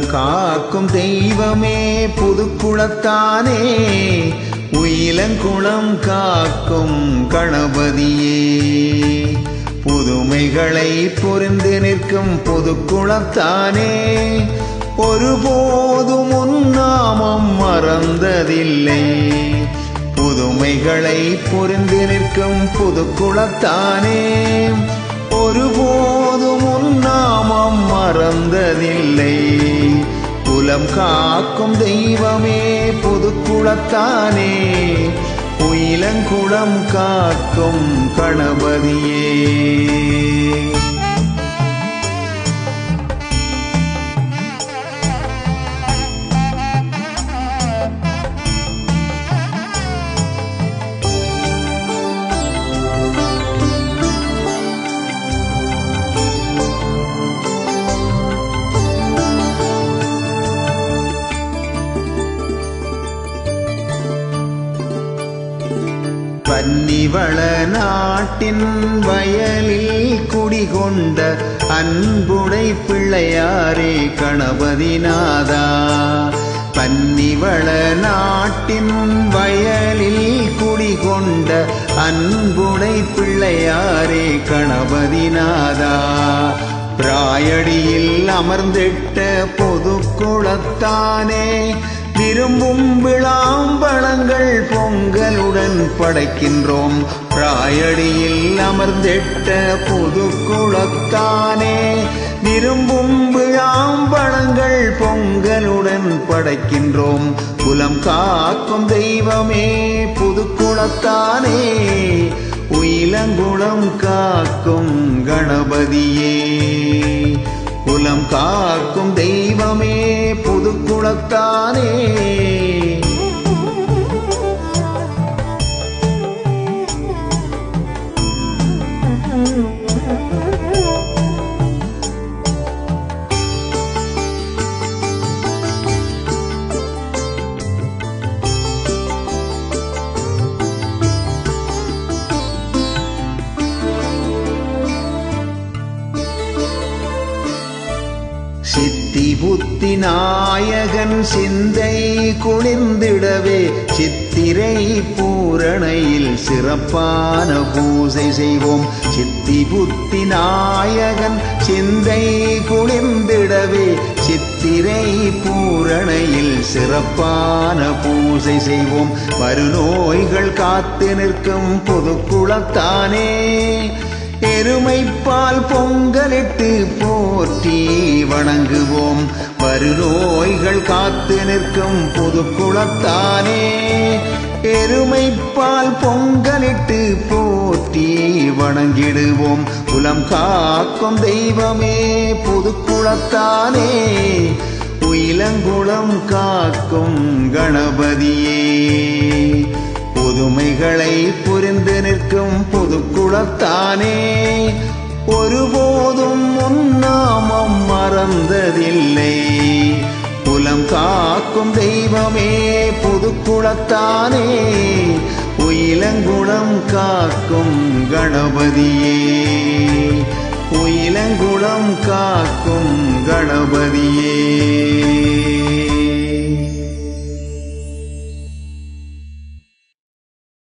காக்கும் தெய்வமே புதுக்குளத்தானே உயிலங்குளம் காக்கும் கணபதியே புதுமைகளை புரிந்து நிற்கும் புதுக்குளத்தானே ஒருபோதும் உன்னாமம் மறந்ததில்லை புதுமைகளை புரிந்து நிற்கும் புதுக்குளத்தானே ஒருபோதும் உன்னாமம் மறந்ததில்லை குலம் காக்கும் தெய்வமே புதுக்குளத்தானே உயிலங்குளம் காக்கும் கணபதியே பன்னிவள நாட்டின் வயலில் குடிகொண்ட அன்புடை பிள்ளையாரே கணபதிநாதா பன்னிவள நாட்டின் வயலில் குடிகொண்ட அன்புடை பிள்ளையாரே கணபதிநாதா பிராயடியில் அமர்ந்திட்ட பொது குளத்தானே விரும்பும் விளாம்பழங்கள் பொங்கலுடன் படைக்கின்றோம் பிராயடியில் அமர்ந்திட்ட புது குளத்தானே விரும்பும் விழாம்பழங்கள் பொங்கலுடன் படைக்கின்றோம் குலம் காக்கும் தெய்வமே புது குளத்தானே உயிலங்குளம் காக்கும் கணபதியே குலம் காக்கும் தெய்வமே புதுக்குளத்தானே சித்தி புத்தி நாயகன் சிந்தை குளிர்ந்திடவே சித்திரை பூரணையில் சிறப்பான பூசை செய்வோம் சித்தி புத்தி நாயகன் சிந்தை குளிர்ந்திடவே சித்திரை பூரணையில் சிறப்பான பூசை செய்வோம் மறுநோய்கள் காத்து நிற்கும் பொதுக்குளத்தானே எருமைப்பால் பொங்கலிட்டு போற்றி வணங்குவோம் வருநோய்கள் காத்து நிற்கும் புதுக்குளத்தானே எருமைப்பால் பொங்கலிட்டு போற்றி வணங்கிடுவோம் குலம் காக்கும் தெய்வமே புதுக்குளத்தானே உயிலங்குளம் காக்கும் கணபதியே புதுமைகளை புரிந்து நிற்கும் புதுக்குளத்தானே ஒருபோதும் உன்னாமம் மறந்ததில்லை குலம் காக்கும் தெய்வமே புதுக்குளத்தானே உயிலங்குளம் காக்கும் கணபதியே உயிலங்குளம் காக்கும் கணபதியே